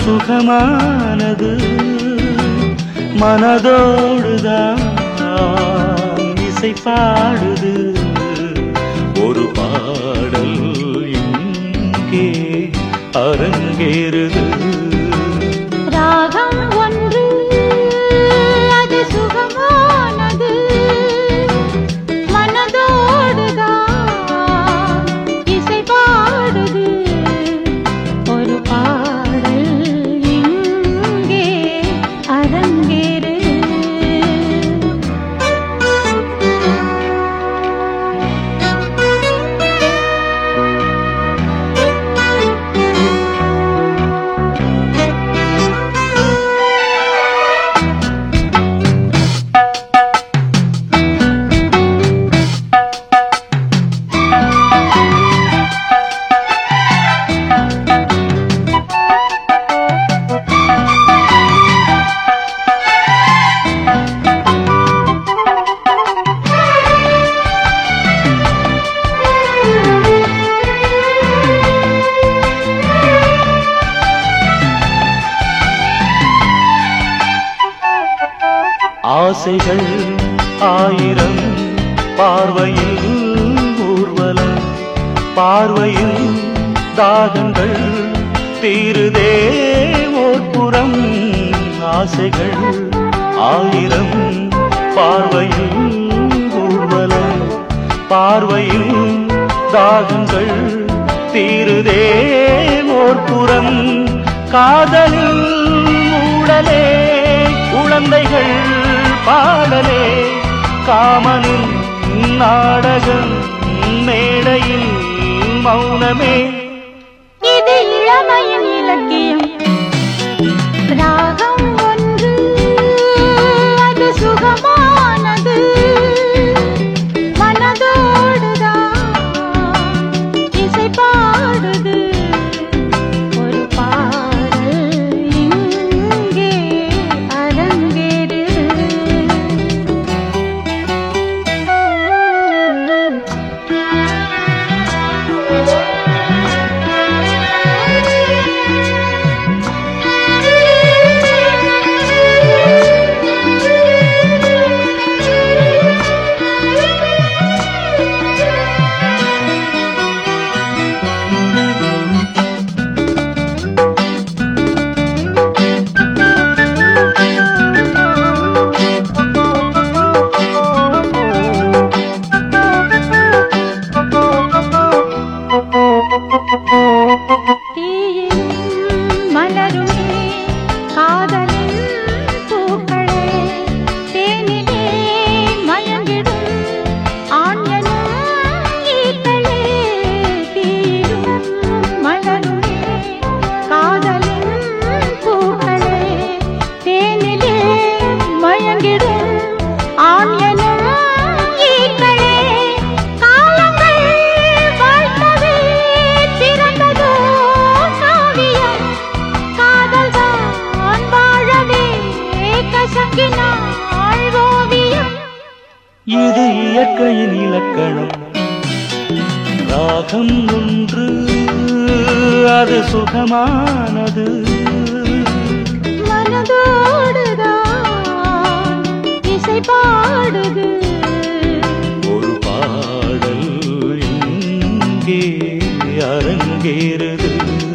சுகமானது மனதோடுதான் இசை பாடுது ஒரு பாடல் இங்கே அரங்கேறுது ராகம் ஒன்று அது சுகமானது மனதோடுதான் இசை பாடுது ஒரு பாடல் இங்கே அரங்கேறு ஆசைகள் ஆயிரம் பார்வையில் ஊர்வலம் பார்வையில் தாகங்கள் தீருதே ஓர்புறம் ஆசைகள் ஆயிரம் பார்வையில் ஊர்வலம் பார்வையில் தாகங்கள் தீருதே ஓர்புறம் காதலில் மூடலே குழந்தைகள் பாடலே காமனின் நாடகம் மேடையில் மௌனமே இது இளமையின் இலக்கியம் ராகம் ஒன்று அது சுகமானது மனதோடுதான் இசை பாடுது ஒரு பாடல் இங்கே அரங்கேறு தீயிலும் மலருமே காதலின் பூக்களே தேனிலே மயங்கிடும் ஆண்களும் ஈக்களே தீயிலும் மலருமே காதலின் பூக்களே தேனிலே மயங்கிடும் ஆண்களும் ஈக்களே காலங்கள் வாழ்த்தவே பிறந்ததோ காவியம் காதல் தான் வாழவே கசங்கினாள் ஓவியம் இது இயற்கையின் இலக்கணம் ராகம் ஒன்று அது சுகமானது மனதோடுதான் இசை பாடுது ஒரு பாடல் இங்கே அரங்கேறுது